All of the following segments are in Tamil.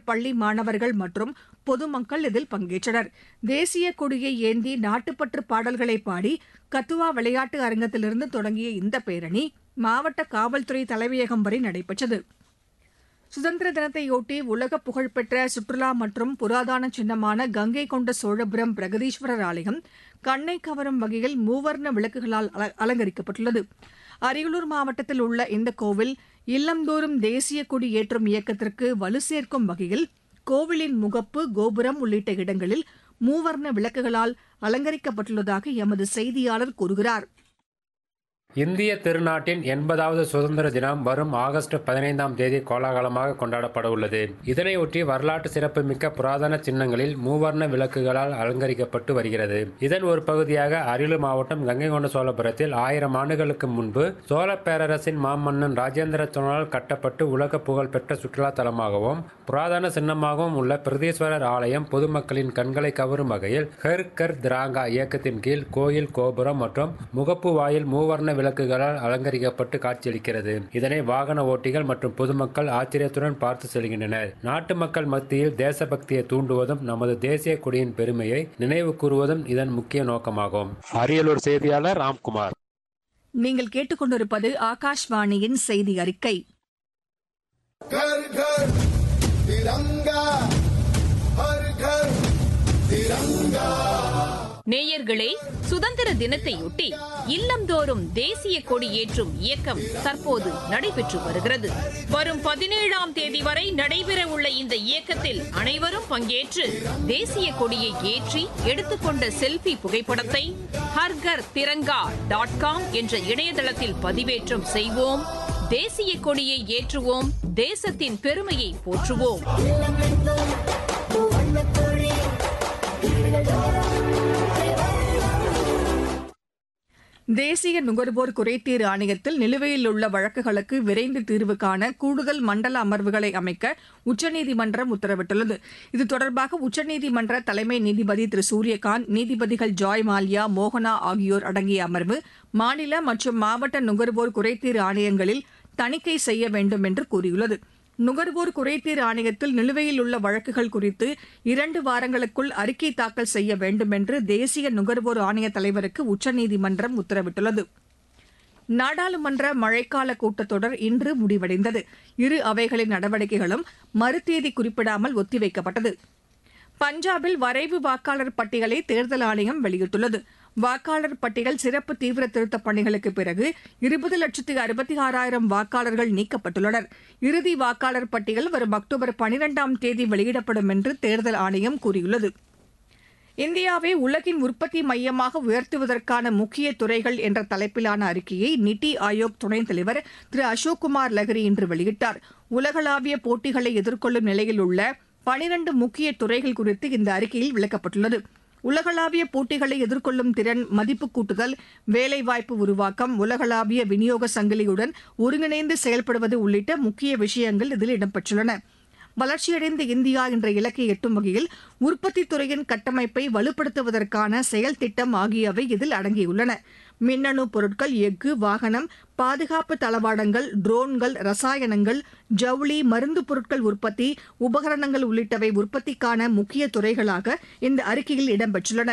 பள்ளி மாணவர்கள் மற்றும் பொதுமக்கள் இதில் பங்கேற்றனர் தேசிய கொடியை ஏந்தி நாட்டுப்பற்று பாடல்களை பாடி கத்துவா விளையாட்டு அரங்கத்திலிருந்து தொடங்கிய இந்த பேரணி மாவட்ட காவல்துறை தலைமையகம் வரை நடைபெற்றது சுதந்திர தினத்தையொட்டி உலக புகழ்பெற்ற சுற்றுலா மற்றும் புராதன சின்னமான கங்கை கொண்ட சோழபுரம் பிரகதீஸ்வரர் ஆலயம் கண்ணை கவரும் வகையில் மூவர்ண விளக்குகளால் அல- அலங்கரிக்கப்பட்டுள்ளது அரியலூர் மாவட்டத்தில் உள்ள இந்த கோவில் இல்லந்தோறும் தேசிய கொடி ஏற்றும் இயக்கத்திற்கு வலு சேர்க்கும் வகையில் கோவிலின் முகப்பு கோபுரம் உள்ளிட்ட இடங்களில் மூவர்ண விளக்குகளால் அலங்கரிக்கப்பட்டுள்ளதாக எமது செய்தியாளர் கூறுகிறார் இந்திய திருநாட்டின் எண்பதாவது சுதந்திர தினம் வரும் ஆகஸ்ட் பதினைந்தாம் தேதி கோலாகலமாக கொண்டாடப்பட உள்ளது இதனையொட்டி வரலாற்று சிறப்புமிக்க புராதன சின்னங்களில் மூவர்ண விளக்குகளால் அலங்கரிக்கப்பட்டு வருகிறது இதன் ஒரு பகுதியாக அரியலூர் மாவட்டம் கங்கை கொண்ட சோழபுரத்தில் ஆயிரம் ஆண்டுகளுக்கு முன்பு சோழ பேரரசின் மாமன்னன் ராஜேந்திர சோழனால் கட்டப்பட்டு உலக புகழ்பெற்ற சுற்றுலா தலமாகவும் புராதன சின்னமாகவும் உள்ள பிரதீஸ்வரர் ஆலயம் பொதுமக்களின் கண்களை கவரும் வகையில் ஹர் கர் திராங்கா இயக்கத்தின் கீழ் கோயில் கோபுரம் மற்றும் முகப்பு வாயில் மூவர்ண விளக்குகளால் அலங்கரிக்கப்பட்டு காட்சியளிக்கிறது இதனை வாகன ஓட்டிகள் மற்றும் பொதுமக்கள் ஆச்சரியத்துடன் பார்த்து செல்கின்றனர் நாட்டு மக்கள் மத்தியில் தேசபக்தியை தூண்டுவதும் நமது தேசிய கொடியின் பெருமையை நினைவு கூறுவதும் இதன் முக்கிய நோக்கமாகும் அரியலூர் செய்தியாளர் ராம்குமார் நீங்கள் கேட்டுக்கொண்டிருப்பது ஆகாஷ்வாணியின் செய்தி அறிக்கை घर घर तिरंगा हर घर तिरंगा நேயர்களே சுதந்திர தினத்தையொட்டி இல்லந்தோறும் தேசிய கொடி ஏற்றும் இயக்கம் தற்போது நடைபெற்று வருகிறது வரும் பதினேழாம் தேதி வரை நடைபெற உள்ள இந்த இயக்கத்தில் அனைவரும் பங்கேற்று தேசிய கொடியை ஏற்றி எடுத்துக்கொண்ட செல்ஃபி புகைப்படத்தை ஹர்கர் திரங்கா டாட் காம் என்ற இணையதளத்தில் பதிவேற்றம் செய்வோம் தேசிய கொடியை ஏற்றுவோம் தேசத்தின் பெருமையை போற்றுவோம் தேசிய நுகர்வோர் குறைதீர் ஆணையத்தில் நிலுவையில் உள்ள வழக்குகளுக்கு விரைந்து தீர்வு காண கூடுதல் மண்டல அமர்வுகளை அமைக்க உச்சநீதிமன்றம் உத்தரவிட்டுள்ளது இது தொடர்பாக உச்சநீதிமன்ற தலைமை நீதிபதி திரு சூரியகாந்த் நீதிபதிகள் ஜாய் மால்யா மோகனா ஆகியோர் அடங்கிய அமர்வு மாநில மற்றும் மாவட்ட நுகர்வோர் குறைதீர் ஆணையங்களில் தணிக்கை செய்ய வேண்டும் என்று கூறியுள்ளது நுகர்வோர் குறைதீர் ஆணையத்தில் நிலுவையில் உள்ள வழக்குகள் குறித்து இரண்டு வாரங்களுக்குள் அறிக்கை தாக்கல் செய்ய வேண்டும் என்று தேசிய நுகர்வோர் ஆணைய தலைவருக்கு உச்சநீதிமன்றம் உத்தரவிட்டுள்ளது நாடாளுமன்ற மழைக்கால கூட்டத்தொடர் இன்று முடிவடைந்தது இரு அவைகளின் நடவடிக்கைகளும் மறுதேதி குறிப்பிடாமல் ஒத்திவைக்கப்பட்டது பஞ்சாபில் வரைவு வாக்காளர் பட்டியலை தேர்தல் ஆணையம் வெளியிட்டுள்ளது வாக்காளர் பட்டியல் சிறப்பு தீவிர திருத்தப் பணிகளுக்கு பிறகு இருபது லட்சத்து அறுபத்தி ஆறாயிரம் வாக்காளர்கள் நீக்கப்பட்டுள்ளனர் இறுதி வாக்காளர் பட்டியல் வரும் அக்டோபர் பனிரெண்டாம் தேதி வெளியிடப்படும் என்று தேர்தல் ஆணையம் கூறியுள்ளது இந்தியாவை உலகின் உற்பத்தி மையமாக உயர்த்துவதற்கான முக்கிய துறைகள் என்ற தலைப்பிலான அறிக்கையை நித்தி ஆயோக் துணைத் தலைவர் திரு அசோக் குமார் லஹரி இன்று வெளியிட்டார் உலகளாவிய போட்டிகளை எதிர்கொள்ளும் நிலையில் உள்ள பனிரண்டு முக்கிய துறைகள் குறித்து இந்த அறிக்கையில் விளக்கப்பட்டுள்ளது உலகளாவிய போட்டிகளை எதிர்கொள்ளும் திறன் மதிப்பு கூட்டுதல் வேலைவாய்ப்பு உருவாக்கம் உலகளாவிய விநியோக சங்கிலியுடன் ஒருங்கிணைந்து செயல்படுவது உள்ளிட்ட முக்கிய விஷயங்கள் இதில் இடம்பெற்றுள்ளன வளர்ச்சியடைந்த இந்தியா என்ற இலக்கை எட்டும் வகையில் உற்பத்தித் துறையின் கட்டமைப்பை வலுப்படுத்துவதற்கான செயல் திட்டம் ஆகியவை இதில் அடங்கியுள்ளன மின்னணு பொருட்கள் எஃகு வாகனம் பாதுகாப்பு தளவாடங்கள் ட்ரோன்கள் ரசாயனங்கள் ஜவுளி மருந்து பொருட்கள் உற்பத்தி உபகரணங்கள் உள்ளிட்டவை உற்பத்திக்கான முக்கிய துறைகளாக இந்த அறிக்கையில் இடம்பெற்றுள்ளன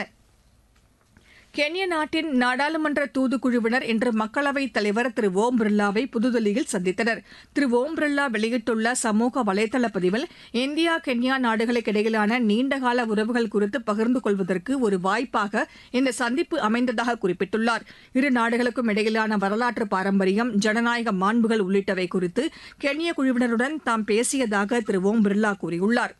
கென்யா நாட்டின் நாடாளுமன்ற தூதுக்குழுவினர் இன்று மக்களவைத் தலைவர் திரு ஓம் பிர்லாவை புதுதில்லியில் சந்தித்தனர் திரு ஓம் பிர்லா வெளியிட்டுள்ள சமூக வலைதள பதிவில் இந்தியா கென்யா நாடுகளுக்கு இடையிலான நீண்டகால உறவுகள் குறித்து பகிர்ந்து கொள்வதற்கு ஒரு வாய்ப்பாக இந்த சந்திப்பு அமைந்ததாக குறிப்பிட்டுள்ளார் இரு நாடுகளுக்கும் இடையிலான வரலாற்று பாரம்பரியம் ஜனநாயக மாண்புகள் உள்ளிட்டவை குறித்து கென்ய குழுவினருடன் தாம் பேசியதாக திரு ஓம் பிர்லா கூறியுள்ளார்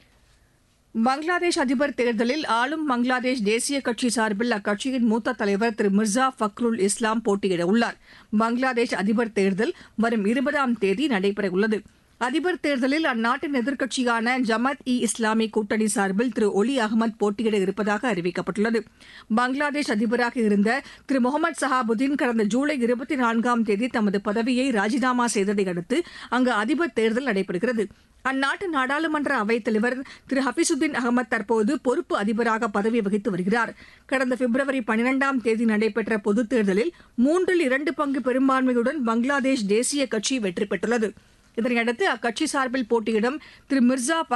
பங்களாதேஷ் அதிபர் தேர்தலில் ஆளும் பங்களாதேஷ் தேசிய கட்சி சார்பில் அக்கட்சியின் மூத்த தலைவர் திரு மிர்சா ஃபக்ருல் இஸ்லாம் போட்டியிட உள்ளார் பங்களாதேஷ் அதிபர் தேர்தல் வரும் இருபதாம் தேதி நடைபெறவுள்ளது அதிபர் தேர்தலில் அந்நாட்டின் எதிர்க்கட்சியான ஜமத் இ இஸ்லாமி கூட்டணி சார்பில் திரு ஒலி அகமது போட்டியிட இருப்பதாக அறிவிக்கப்பட்டுள்ளது பங்களாதேஷ் அதிபராக இருந்த திரு முகமது சஹாபுதீன் கடந்த ஜூலை இருபத்தி நான்காம் தேதி தமது பதவியை ராஜினாமா செய்ததை அடுத்து அங்கு அதிபர் தேர்தல் நடைபெறுகிறது அந்நாட்டு நாடாளுமன்ற அவைத் தலைவர் திரு ஹபிசுதீன் அகமது தற்போது பொறுப்பு அதிபராக பதவி வகித்து வருகிறார் கடந்த பிப்ரவரி பனிரெண்டாம் தேதி நடைபெற்ற பொதுத் தேர்தலில் மூன்றில் இரண்டு பங்கு பெரும்பான்மையுடன் பங்களாதேஷ் தேசிய கட்சி வெற்றி பெற்றுள்ளது இதனையடுத்து அக்கட்சி சார்பில் போட்டியிடும் திரு மிர்சா